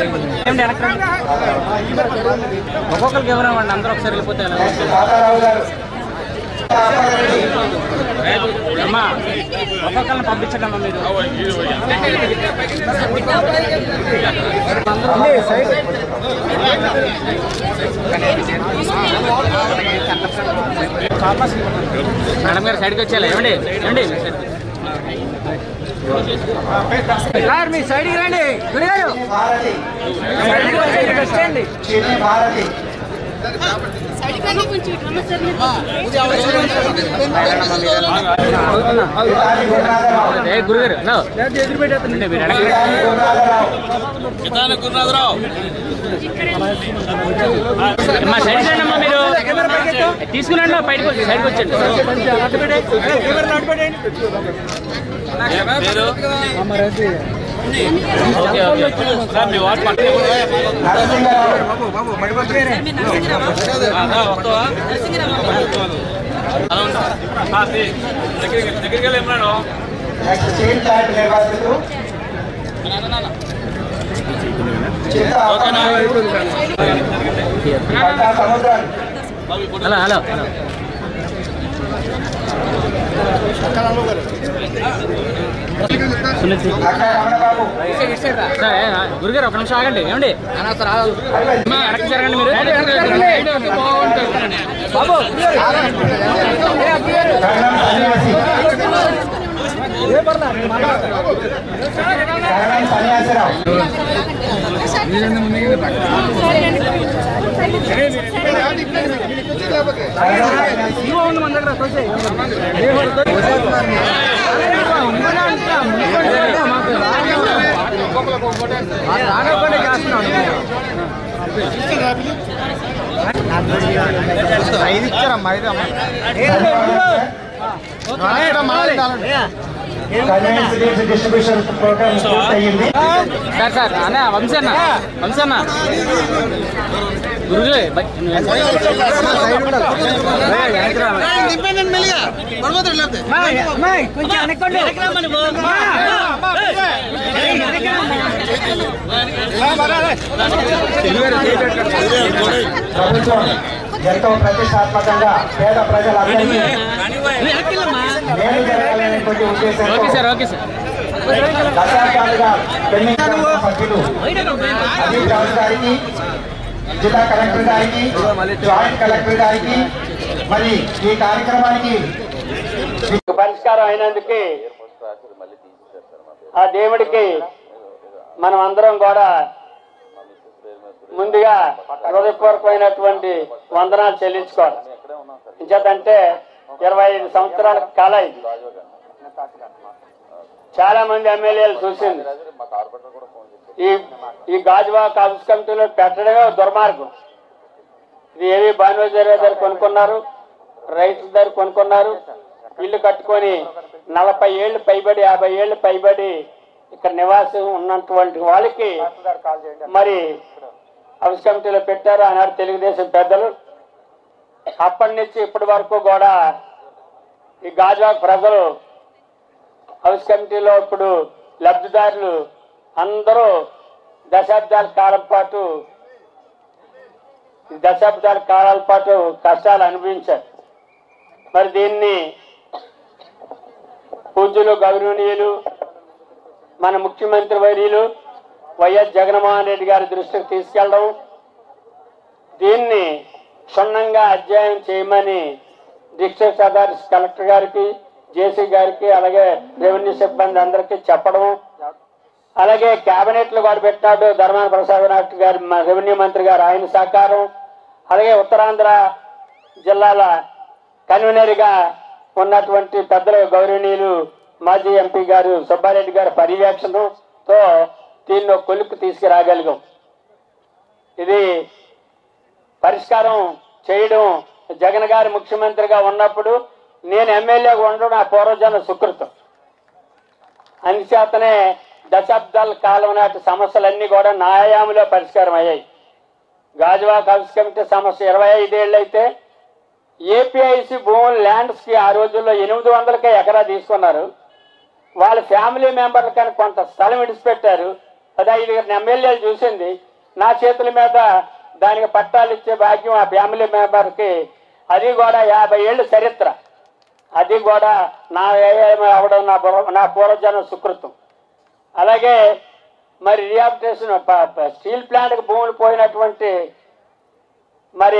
ఏంటి ఎలక్ట్రానిక్ ఒక్కొక్కరికి ఎవరు ఇవ్వండి అందరూ ఒకసారి వెళ్ళిపోతే ఎలా? తాతారావు గారు అమ్మా ఒక్కొక్కరిని పంపించండి అమ్మా మీరు మేడం గారు సైడ్కి వచ్చేయాలి ఏమండి ఏమండి సార్ మీ సైడ్కి రండి గురిగారు భారతి వచ్చేయండి చిన్ని భారతి సైడ్కి కొంచెం ఇటు రమ్మ సార్ పితాని గురునాథరావు ఏ గురుగారు హలో ఎదురు పెట్టేస్తానండి మీరు అడగండి పితాని గురునాథరావు అమ్మా సైడ్ రండి అమ్మా మీరు తీసుకురండి బయటకు వచ్చి సైడ్కి వచ్చండి ఓకే ఓకే సార్ మీ వాట్ నరసింహరావు నెక్స్ట్ స్టేట్ ప్లాంట్ నిర్వాసితులు చిత్త పట్టా సముద్రాలు hello hello hello Sunil Singh. అక్క రమణబాబు సార్ ఏ, ఆ, గురుగారు ఒక నిమిషం ఆగండి ఏమండి అమ్మా, వెనక్కి జరగండి మీరు బాబు కరణం సన్యాసి కరణం Sanyasirao Karanam Sanyasi conveyance distribution program పూర్తయింది సార్ సార్ అన్న వంశన్న వంశన్న గురుజీ బై- ప్రభుత్వం ఎంతో ప్రతిష్టాత్మకంగా పేద ప్రజలందరికీ మేలు జరగాలనేటువంటి ఓకే ఉద్దేశంతో సార్ ఓకే సార్ దశాబ్దాలుగా పెండింగ్ ఉన్న సభ్యులు అజీత్ రాజు గారికి జిల్లా కలెక్టర్ గారికి జాయింట్ కలెక్టర్ గారికి మరి ఈ కార్యక్రమానికి పరిష్కారం అయినందుకు ఆ దేవుడికి మనం అందరం కూడా ముందుగా హృదయపూర్వకమైనటువంటి వందనాలు చెల్లించుకోవాలి ఇంచేతంటే ఇరవై ఐదు సంవత్సరాల కాల ఇది చాలా మంది ఎమ్మెల్యేలు చూసింది ఈ ఈ గాజువాక హౌస్ కమిటీలో పెట్టడమే ఒక దుర్మార్గం ఇది ఏవి భానువజర్ దగ్గర కొనుక్కున్నారు రైతుల దగ్గర కొనుక్కున్నారు ఇల్లు కట్టుకొని నలభై ఏళ్ళు పైబడి యాభై ఏళ్ళు పైబడి ఇక్కడ నివాసం ఉన్నటువంటి వాళ్ళకి మరి హౌస్ కమిటీలో పెట్టారు ఆనాడు తెలుగుదేశం పెద్దలు అప్పటి నుంచి ఇప్పటి వరకు కూడా ఈ గాజువాక ప్రజలు హౌస్ కమిటీలో ఇప్పుడు లబ్ధిదారులు అందరూ దశాబ్దాల కాలం పాటు ఈ దశాబ్దాల కాలాల పాటు కష్టాలు అనుభవించారు మరి దీన్ని పూజ్యులు గౌరవనీయులు మన ముఖ్యమంత్రి వర్యులు వైఎస్ జగన్మోహన్ రెడ్డి గారి దృష్టికి తీసుకెళ్ళడం దీన్ని క్షుణ్ణంగా అధ్యయనం చేయమని డిస్ట్రిక్ట్ అథారిటీ కలెక్టర్ గారికి జేసీ గారికి అలాగే రెవెన్యూ సిబ్బంది అందరికీ చెప్పడం అలాగే కేబినెట్ లో కూడా పెట్టినాడు ధర్మాన ప్రసాద్ నాథ్ గారు మా రెవెన్యూ మంత్రి గారు ఆయన సహకారం అలాగే ఉత్తరాంధ్ర జిల్లాల కన్వీనర్ గా ఉన్నటువంటి పెద్దల గౌరవనీయులు మాజీ ఎంపీ గారు సుబ్బారెడ్డి గారి పర్యవేక్షణతో దీన్ని ఒక కొలుక్కు తీసుకురాగలిగాం ఇది పరిష్కారం చేయడం జగన్ గారు ముఖ్యమంత్రిగా ఉన్నప్పుడు నేను ఎమ్మెల్యేగా ఉండడం నా పూర్వజన సుకృతం అందుచేతనే దశాబ్దాల కాలం నాటి సమస్యలన్నీ కూడా న్యాయాములో పరిష్కారం అయ్యాయి గాజువాక హౌస్ కమిటీ సమస్య ఇరవై ఐదేళ్ళు అయితే ఏపీఐసి భూముల ల్యాండ్స్ కి ఆ రోజుల్లో ఎనిమిది వందలకే ఎకరా తీసుకున్నారు వాళ్ళ ఫ్యామిలీ మెంబర్లు కానీ కొంత స్థలం విడిచిపెట్టారు పదహైదుగురిని ఎమ్మెల్యేలు చూసింది నా చేతుల మీద దానికి పట్టాలు ఇచ్చే భాగ్యం ఆ ఫ్యామిలీ మెంబర్కి అది కూడా యాభై ఏళ్ళు చరిత్ర అది కూడా నా వ్యయం అవడం నా బుర్ర- నా పూర్వజన్మ సుకృతం అలాగే మరి రిహాబిటేషన్ ప- ప- స్టీల్ ప్లాంట్కి భూములు పోయినటువంటి మరి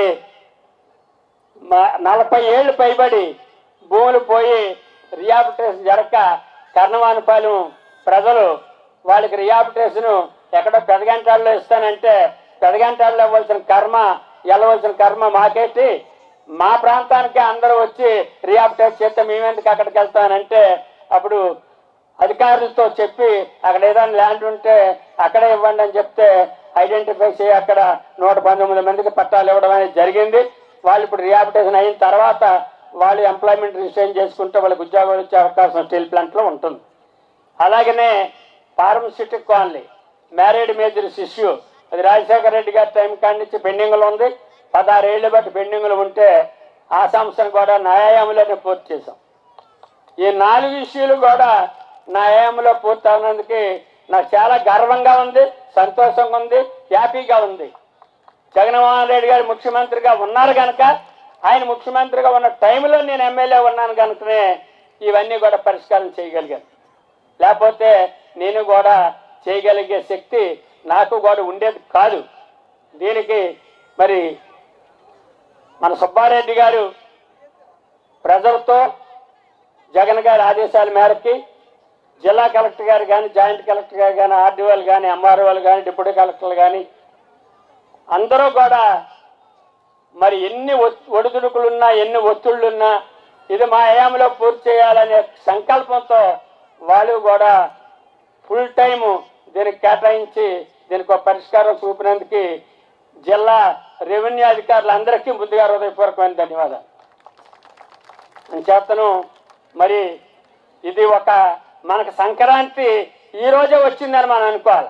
మ- నలభై ఏళ్ళు పైబడి భూములు పోయి రిహాబిటేషన్ జరగక కర్ణవానిపాలెం ప్రజలు వాళ్ళకి రిహాబిటేషన్ ఎక్కడో పెదగంటాల్లో ఇస్తానంటే పెదగంటాల్లో ఇవ్వాల్సిన కర్మ వెళ్ళవలసిన కర్మ మాకేటి మా ప్రాంతానికి అందరూ వచ్చి రిహాబిటేట్ చేస్తే మేమెందుకు అక్కడికి వెళ్తానంటే అప్పుడు అధికారులతో చెప్పి అక్కడ ఏదైనా ల్యాండ్ ఉంటే అక్కడే ఇవ్వండి అని చెప్తే ఐడెంటిఫై చేయి అక్కడ నూట పంతొమ్మిది మందికి పట్టాలు ఇవ్వడం అనేది జరిగింది వాళ్ళు ఇప్పుడు రిహాబిటేషన్ అయిన తర్వాత వాళ్ళు ఎంప్లాయ్మెంట్ రిజిస్ట్రేషన్ చేసుకుంటే వాళ్ళకి ఉద్యోగాలు వచ్చే అవకాశం స్టీల్ ప్లాంట్లో ఉంటుంది అలాగనే ఫార్మసిటిక్ కాలనీ మ్యారేడ్ మేజర్ శిష్యు అది రాజశేఖర రెడ్డి గారి టైం కాడి నుంచి పెండింగ్లో ఉంది పదహారేళ్ళు బట్టి పెండింగ్లు ఉంటే ఆ సంస్థను కూడా న్యాయాములోనే పూర్తి చేశాం ఈ నాలుగు ఇష్యూలు కూడా నా ఏఎంలో పూర్తి అయినందుకు నాకు చాలా గర్వంగా ఉంది సంతోషంగా ఉంది హ్యాపీగా ఉంది జగన్మోహన్ రెడ్డి గారు ముఖ్యమంత్రిగా ఉన్నారు కనుక ఆయన ముఖ్యమంత్రిగా ఉన్న టైంలో నేను ఎమ్మెల్యే ఉన్నాను కనుకనే ఇవన్నీ కూడా పరిష్కారం చేయగలిగాను లేకపోతే నేను కూడా చేయగలిగే శక్తి నాకు కూడా ఉండేది కాదు దీనికి మరి మన సుబ్బారెడ్డి గారు ప్రజలతో జగన్ గారి ఆదేశాల మేరకి జిల్లా కలెక్టర్ గారు కానీ జాయింట్ కలెక్టర్ గారు కానీ ఆర్డీఓలు కానీ ఎంఆర్ఓలు కానీ డిప్యూటీ కలెక్టర్లు కానీ అందరూ కూడా మరి ఎన్ని ఒత్- ఒడిదుడుకులున్నా ఎన్ని ఒత్తిళ్లున్నా ఇది మా హయాంలో పూర్తి చేయాలనే సంకల్పంతో వాళ్ళు కూడా ఫుల్ టైం దీనికి కేటాయించి దీనికి ఒక పరిష్కారం చూపినందుకు జిల్లా రెవెన్యూ అధికారులందరికీ ముందుగా హృదయపూర్వకమైన ధన్యవాదాలు చేతను మరి ఇది ఒక మనకు సంక్రాంతి ఈ రోజే వచ్చిందని మనం అనుకోవాలి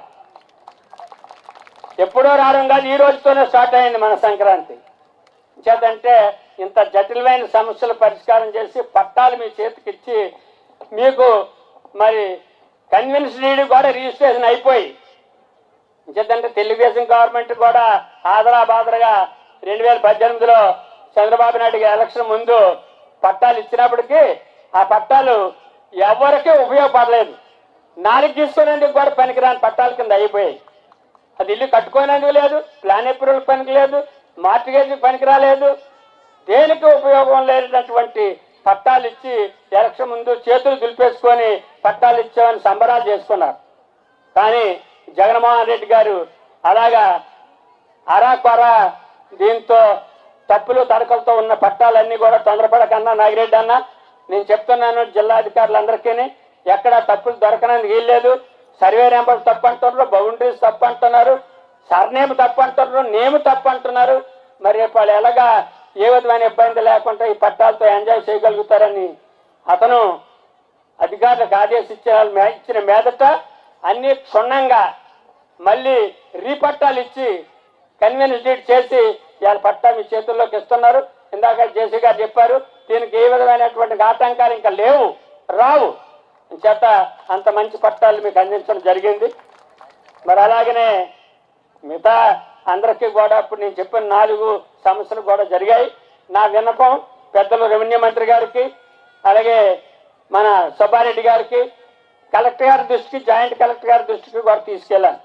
ఎప్పుడో రావడం కాదు ఈ రోజుతోనే స్టార్ట్ అయింది మన సంక్రాంతి చేతంటే ఇంత జటిలమైన సమస్యలు పరిష్కారం చేసి పట్టాలు మీ చేతికి ఇచ్చి మీకు మరి కన్విన్స్ డీడ్ కూడా రిజిస్ట్రేషన్ అయిపోయి చేతంటే తెలుగుదేశం గవర్నమెంట్ కూడా ఆదరా బాదరగా రెండు వేల పద్దెనిమిదిలో చంద్రబాబు నాయుడు గారి ఎలక్షన్ ముందు పట్టాలు ఇచ్చినప్పటికీ ఆ పట్టాలు ఎవరికీ ఉపయోగపడలేదు నాలుగు తీసుకునేందుకు కూడా పనికిరాని పట్టాల కింద అయిపోయాయి అది ఇల్లు కట్టుకోనేందుకు లేదు ప్లాన్ అప్రూవల్ పనికి లేదు మార్టిగేజ్ పనికి రాలేదు దేనికి ఉపయోగం లేనటువంటి పట్టాలు ఇచ్చి ఎలక్షన్ ముందు చేతులు దులిపేసుకొని పట్టాలు ఇచ్చామని సంబరాలు చేసుకున్నారు కానీ జగన్మోహన్ రెడ్డి గారు అలాగా అరా కొర దీంతో తప్పులు తడకలతో ఉన్న పట్టాలన్నీ కూడా తొందరపడకన్నా నాగిరెడ్డి అన్న నేను చెప్తున్నాను జిల్లాధికారులందరికీ ఎక్కడ తప్పులు దొరకనందుకు వీల్లేదు సర్వే నెంబర్ తప్పు అంటున్నారు బౌండరీస్ తప్పు అంటున్నారు సర్నేమ్ తప్పు అంటున్నారు నేమ్ తప్పు అంటున్నారు మరి రేపు వాళ్ళు ఎలాగా ఏ విధమైన ఇబ్బంది లేకుండా ఈ పట్టాలతో ఎంజాయ్ చేయగలుగుతారని అతను అధికారులకు ఆదేశించిన మే- ఇచ్చిన మీదట అన్ని క్షుణ్ణంగా మళ్ళీ రీపట్టాలు ఇచ్చి కన్వీనెన్స్ డీడ్ చేసి ఇవాళ పట్టా మీ చేతుల్లోకి ఇస్తున్నారు ఇందాక జేసీ గారు చెప్పారు దీనికి ఏ విధమైనటువంటి ఆటంకాలు ఇంకా లేవు రావు చేత అంత మంచి పట్టాలు మీకు అందించడం జరిగింది మరి అలాగనే మిగతా అందరికీ కూడా ఇప్పుడు నేను చెప్పిన నాలుగు సమస్యలు కూడా జరిగాయి నా విన్నపం పెద్దలు రెవెన్యూ మంత్రి గారికి అలాగే మన సుబ్బారెడ్డి గారికి కలెక్టర్ గారి దృష్టికి జాయింట్ కలెక్టర్ గారి దృష్టికి కూడా తీసుకెళ్ళాను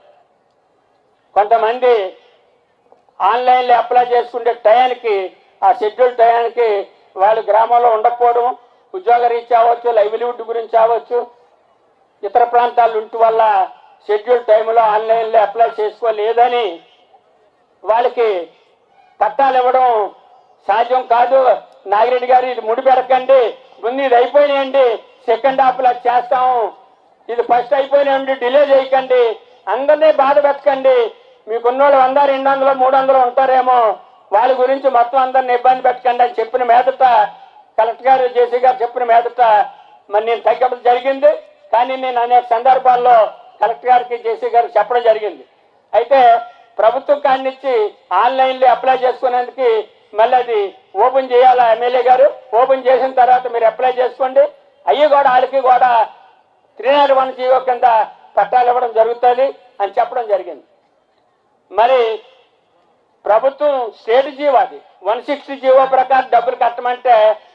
కొంతమంది ఆన్లైన్లో అప్లై చేసుకునే టయానికి ఆ షెడ్యూల్ టయానికి వాళ్ళు గ్రామంలో ఉండకపోవడం ఉద్యోగ రీత్యా అవ్వచ్చు లైవ్లీవుడ్ గురించి అవ్వచ్చు ఇతర ప్రాంతాలు ఉంటి వల్ల షెడ్యూల్ టైంలో ఆన్లైన్లో అప్లై చేసుకోలేదని వాళ్ళకి పట్టాలు ఇవ్వడం సాధ్యం కాదు నాగిరెడ్డి గారు ఇది ముడి పెరగండి ముందు ఇది అయిపోయినాయండి సెకండ్ హాఫ్లో అది చేస్తాము ఇది ఫస్ట్ అయిపోయినాయండి డిలే చేయకండి అందరినీ బాధ పెట్టకండి మీకున్న వాళ్ళు వంద రెండు వందలు మూడు వందలు ఉంటారేమో వాళ్ళ గురించి మొత్తం అందరిని ఇబ్బంది పెట్టకండి అని చెప్పిన మీదట కలెక్టర్ గారు జేసీ గారు చెప్పిన మీదట మరి నేను తగ్గడం జరిగింది కానీ నేను అనేక సందర్భాల్లో కలెక్టర్ గారికి జేసీ గారికి చెప్పడం జరిగింది అయితే ప్రభుత్వం కానిచ్చి ఆన్లైన్లో అప్లై చేసుకునేందుకు మళ్ళీ అది ఓపెన్ చేయాలా ఎమ్మెల్యే గారు ఓపెన్ చేసిన తర్వాత మీరు అప్లై చేసుకోండి అయ్యి కూడా వాళ్ళకి కూడా త్రీ నాట్ వన్ జీవో కింద పట్టాలు ఇవ్వడం జరుగుతుంది అని చెప్పడం జరిగింది మరి ప్రభుత్వం స్టేట్ జీవో అది వన్ సిక్స్టీ జీవో ప్రకారం డబ్బులు కట్టమంటే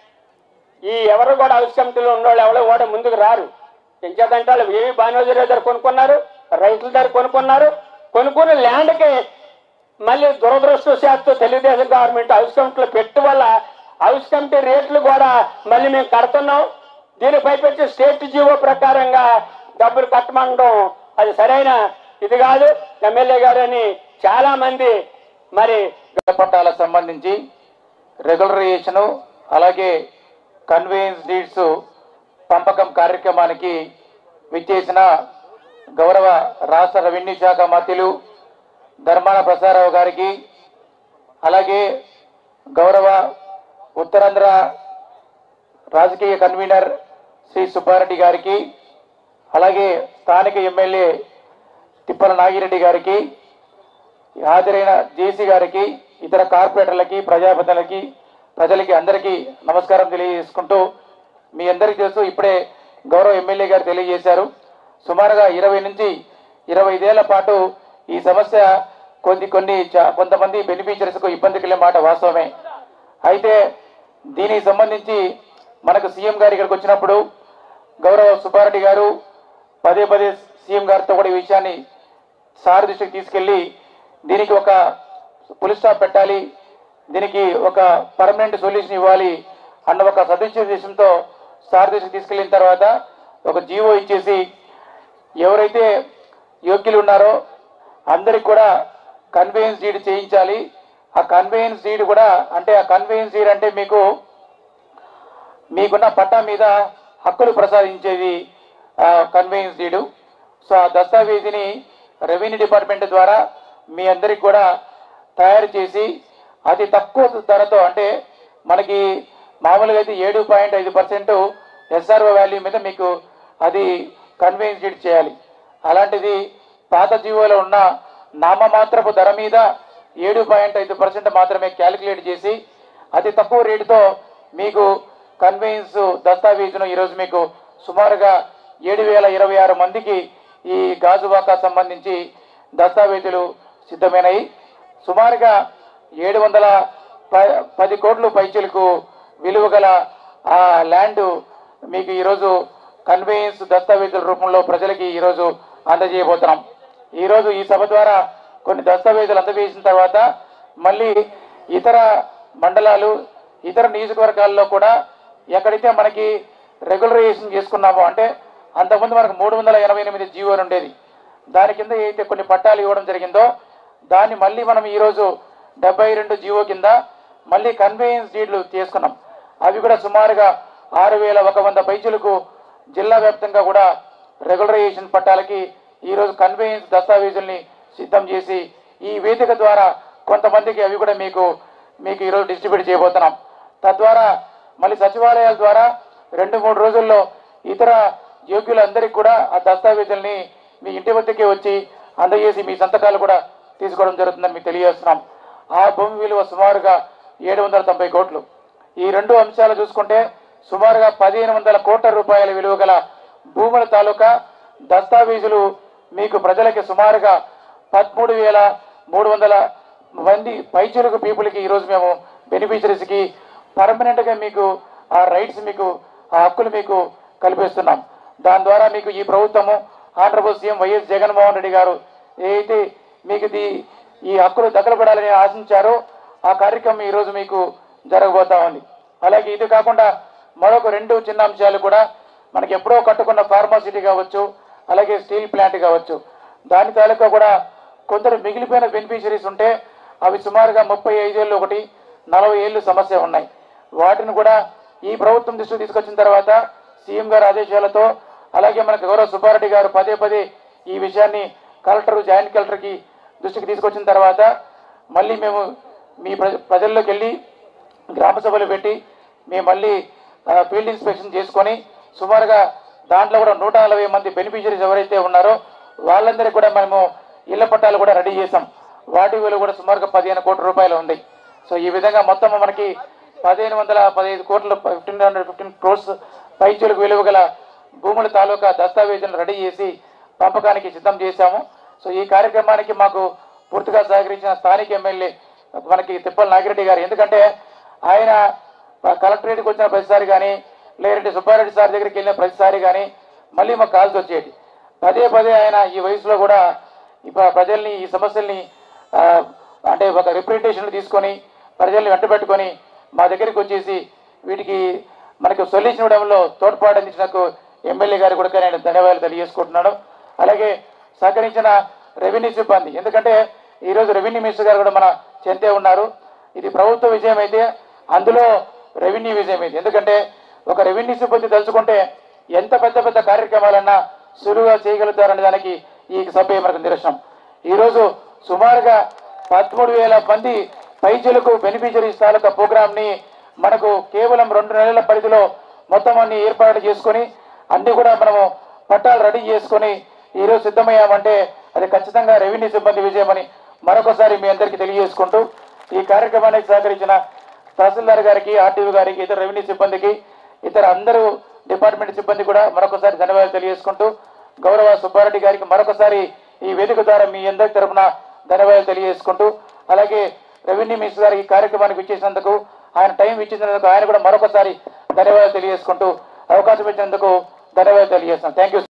ఈ ఎవరు కూడా హౌస్ కమిటీలో ఉన్నవాళ్ళు ఎవరు కూడా ముందుకు రారు ఎంచేతంటే వాళ్ళు ఏవి బానోజీ దగ్గర కొనుక్కున్నారు రైతుల దగ్గర కొనుక్కున్నారు కొనుక్కుని ల్యాండ్కి మళ్ళీ దురదృష్టవశాత్తు తెలుగుదేశం గవర్నమెంట్ హౌస్ కమిటీలో పెట్టు వల్ల హౌస్ కమిటీ రేట్లు కూడా మళ్ళీ మేము కడుతున్నాం దీని పైపెచ్చి స్టేట్ జీవో ప్రకారంగా డబ్బులు కట్టమండడం అది సరైన ఇది కాదు ఎమ్మెల్యే గారు అని చాలా మంది మరి పట్టాలకు సంబంధించి రెగ్యులరైజేషను అలాగే కన్వేయన్స్ డీడ్స్ పంపకం కార్యక్రమానికి విచ్చేసిన గౌరవ రాష్ట్ర రెవెన్యూ శాఖ మంత్రులు ధర్మాన ప్రసాదరావు గారికి అలాగే గౌరవ ఉత్తరాంధ్ర రాజకీయ కన్వీనర్ శ్రీ సుబ్బారెడ్డి గారికి అలాగే స్థానిక ఎమ్మెల్యే తిప్పల నాగిరెడ్డి గారికి హాజరైన జేసీ గారికి ఇతర కార్పొరేటర్లకి ప్రజాప్రతినిధులకి ప్రజలకి అందరికీ నమస్కారం తెలియజేసుకుంటూ మీ అందరికీ తెలుసు ఇప్పుడే గౌరవ ఎమ్మెల్యే గారు తెలియజేశారు సుమారుగా ఇరవై నుంచి ఇరవై ఐదేళ్ల పాటు ఈ సమస్య కొన్ని కొన్ని చా- కొంతమంది బెనిఫిషరీస్కు ఇబ్బంది కలిగే మాట వాస్తవమే అయితే దీనికి సంబంధించి మనకు సీఎం గారు ఇక్కడికి వచ్చినప్పుడు గౌరవ సుబ్బారెడ్డి గారు పదే పదే సీఎం గారితో కూడా ఈ విషయాన్ని సార్ దృష్టికి తీసుకెళ్ళి దీనికి ఒక పులి స్టాప్ పెట్టాలి దీనికి ఒక పర్మనెంట్ సొల్యూషన్ ఇవ్వాలి అన్న ఒక సదుద్దేశంతో సార్ దృష్టికి తీసుకెళ్ళిన తర్వాత ఒక జీవో ఇచ్చేసి ఎవరైతే యోగ్యులు ఉన్నారో అందరికి కూడా కన్వేయన్స్ డీడ్ చేయించాలి ఆ కన్వేయన్స్ డీడ్ కూడా అంటే ఆ కన్వేయన్స్ డీడ్ అంటే మీకు మీకున్న పట్టా మీద హక్కులు ప్రసాదించేది కన్వేయన్స్ డీడు సో ఆ దస్తావేజీని రెవెన్యూ డిపార్ట్మెంట్ ద్వారా మీ అందరికి కూడా తయారు చేసి అతి తక్కువ ధరతో అంటే మనకి మామూలుగా అయితే ఏడు పాయింట్ ఐదు పర్సెంట్ ఎస్ఆర్ఓ వాల్యూ మీద మీకు అది కన్వేయన్స్ డీడ్ చేయాలి అలాంటిది పాత జీవోలో ఉన్న నామమాత్రపు ధర మీద ఏడు పాయింట్ ఐదు పర్సెంట్ మాత్రమే క్యాలిక్యులేట్ చేసి అతి తక్కువ రేటుతో మీకు కన్వేయన్స్ దస్తావేజును ఈరోజు మీకు సుమారుగా ఏడు వేల ఇరవై ఆరు మందికి ఈ గాజువాకా సంబంధించి దస్తావేజులు సిద్ధమైనవి సుమారుగా ఏడు వందల ప- పది కోట్లు పైచీలకు విలువ గల ఆ ల్యాండ్ మీకు ఈరోజు కన్వేయన్స్ దస్తావేజుల రూపంలో ప్రజలకి ఈరోజు అందజేయబోతున్నాం ఈరోజు ఈ సభ ద్వారా కొన్ని దస్తావేజులు అందజేసిన తర్వాత మళ్ళీ ఇతర మండలాలు ఇతర నియోజకవర్గాల్లో కూడా ఎక్కడైతే మనకి రెగ్యులరైజేషన్ చేసుకున్నామో అంటే అంతకుముందు మనకు మూడు వందల ఎనభై ఎనిమిది జీవోలు ఉండేది దాని కింద అయితే కొన్ని పట్టాలు ఇవ్వడం జరిగిందో దాన్ని మళ్ళీ మనం ఈరోజు డెబ్బై రెండు జీవో కింద మళ్ళీ కన్వేయన్స్ డీడ్లు చేసుకున్నాం అవి కూడా సుమారుగా ఆరు వేల ఒక వంద పైచులకు జిల్లా వ్యాప్తంగా కూడా రెగ్యులరైజేషన్ పట్టాలకి ఈరోజు కన్వేయన్స్ దస్తావేజుల్ని సిద్ధం చేసి ఈ వేదిక ద్వారా కొంతమందికి అవి కూడా మీకు మీకు ఈరోజు డిస్ట్రిబ్యూట్ చేయబోతున్నాం తద్వారా మళ్ళీ సచివాలయాల ద్వారా రెండు మూడు రోజుల్లో ఇతర యోగ్యులందరికీ కూడా ఆ దస్తావేజుల్ని మీ ఇంటి వద్దకే వచ్చి అందజేసి మీ సంతకాలు కూడా తీసుకోవడం జరుగుతుందని మీకు తెలియజేస్తున్నాం ఆ భూమి విలువ సుమారుగా ఏడు వందల తొంభై కోట్లు ఈ రెండు అంశాలు చూసుకుంటే సుమారుగా పదిహేను వందల కోట్ల రూపాయల విలువ గల భూముల తాలూకా దస్తావేజులు మీకు ప్రజలకి సుమారుగా పదమూడు వేల మూడు వందల మంది పైచులకు పీపుల్కి ఈరోజు మేము బెనిఫిషరీస్కి పర్మనెంట్గా మీకు ఆ రైట్స్ మీకు ఆ హక్కులు మీకు కల్పిస్తున్నాం దాని ద్వారా మీకు ఈ ప్రభుత్వము ఆంధ్రప్రదేశ్ సీఎం వైఎస్ జగన్మోహన్ రెడ్డి గారు ఏదైతే మీకు ఇది ఈ హక్కులు దక్కలపడాలని ఆశించారో ఆ కార్యక్రమం ఈరోజు మీకు జరగబోతా ఉంది అలాగే ఇది కాకుండా మరొక రెండు చిన్న అంశాలు కూడా మనకి ఎప్పుడో కట్టుకున్న ఫార్మాసిటీ కావచ్చు అలాగే స్టీల్ ప్లాంట్ కావచ్చు దాని తాలూకా కూడా కొందరు మిగిలిపోయిన బెనిఫిషరీస్ ఉంటే అవి సుమారుగా ముప్పై ఐదేళ్ళు ఒకటి నలభై ఏళ్ళు సమస్య ఉన్నాయి వాటిని కూడా ఈ ప్రభుత్వం దృష్టికి తీసుకొచ్చిన తర్వాత సీఎం గారి ఆదేశాలతో అలాగే మనకు గౌరవ సుబ్బారెడ్డి గారు పదే పదే ఈ విషయాన్ని కలెక్టర్ జాయింట్ కలెక్టర్కి దృష్టికి తీసుకొచ్చిన తర్వాత మళ్ళీ మేము మీ ప్రజ ప్రజల్లోకి వెళ్ళి గ్రామ సభలు పెట్టి మేము మళ్ళీ ఆ, ఫీల్డ్ ఇన్స్పెక్షన్ చేసుకొని సుమారుగా దాంట్లో కూడా నూట నలభై మంది బెనిఫిషరీస్ ఎవరైతే ఉన్నారో వాళ్ళందరికీ కూడా మనము ఇళ్ల పట్టాలు కూడా రెడీ చేసాం వాటి విలువ కూడా సుమారుగా పదిహేను కోట్ల రూపాయలు ఉంది సో ఈ విధంగా మొత్తం మనకి పదిహేను వందల పదిహేను కోట్ల ఫిఫ్టీన్ హండ్రెడ్ ఫిఫ్టీన్ క్రోర్స్ పైచులకు విలువ గల భూముల తాలూకా దస్తావేజులను రెడీ చేసి పంపకానికి సిద్ధం చేశాము సో ఈ కార్యక్రమానికి మాకు పూర్తిగా సహకరించిన స్థానిక ఎమ్మెల్యే మనకి తిప్పల నాగిరెడ్డి గారు ఎందుకంటే ఆయన కలెక్టరేట్కి వచ్చిన ప్రతిసారి కానీ లేదంటే సుబ్బారెడ్డి సార్ దగ్గరికి వెళ్ళిన ప్రతిసారి కానీ మళ్ళీ మాకు కాల్స్ వచ్చేది పదే పదే ఆయన ఈ వయసులో కూడా ఇప్పుడు ప్రజల్ని ఈ సమస్యల్ని ఆ, అంటే ఒక రిప్రజెంటేషన్ తీసుకొని ప్రజల్ని వెంటబెట్టుకొని మా దగ్గరికి వచ్చేసి వీటికి మనకు సొల్యూషన్ ఇవ్వడంలో తోడ్పాటు అందించినందుకు ఎమ్మెల్యే గారు కూడా నేను ధన్యవాదాలు తెలియజేసుకుంటున్నాను అలాగే సహకరించిన రెవెన్యూ సిబ్బంది ఎందుకంటే ఈరోజు రెవెన్యూ మినిస్టర్ గారు కూడా మన చెంతే ఉన్నారు ఇది ప్రభుత్వ విజయం అయితే అందులో రెవెన్యూ విజయం అయితే ఎందుకంటే ఒక రెవెన్యూ సిబ్బంది తలుచుకుంటే ఎంత పెద్ద పెద్ద కార్యక్రమాలన్నా సులువుగా చేయగలుగుతారనే దానికి ఈ సభ్య మనకు నిదర్శనం ఈరోజు సుమారుగా పదమూడు వేల మంది పైచులకు బెనిఫిషరీస్ తాలూకా ప్రోగ్రామ్ ని మనకు కేవలం రెండు నెలల పరిధిలో మొత్తం అన్ని ఏర్పాట్లు చేసుకొని అన్ని కూడా మనము పట్టాలు రెడీ చేసుకొని ఈరోజు సిద్ధమయ్యామంటే అది ఖచ్చితంగా రెవెన్యూ సిబ్బంది విజయమని మరొకసారి మీ అందరికీ తెలియజేసుకుంటూ ఈ కార్యక్రమానికి సహకరించిన తహసీల్దార్ గారికి ఆర్టీఓ గారికి ఇతర రెవెన్యూ సిబ్బందికి ఇతర అందరూ డిపార్ట్మెంట్ సిబ్బంది కూడా మరొకసారి ధన్యవాదాలు తెలియజేసుకుంటూ గౌరవ సుబ్బారెడ్డి గారికి మరొకసారి ఈ వేదిక ద్వారా మీ అందరి తరపున ధన్యవాదాలు తెలియజేసుకుంటూ అలాగే రెవెన్యూ మినిస్టర్ గారికి ఈ కార్యక్రమానికి ఇచ్చేసినందుకు ఆయన టైం ఇచ్చినందుకు ఆయన కూడా మరొకసారి ధన్యవాదాలు తెలియజేసుకుంటూ అవకాశం ఇచ్చినందుకు ధన్యవాదాలు తెలియజేస్తున్నాను థ్యాంక్ యూ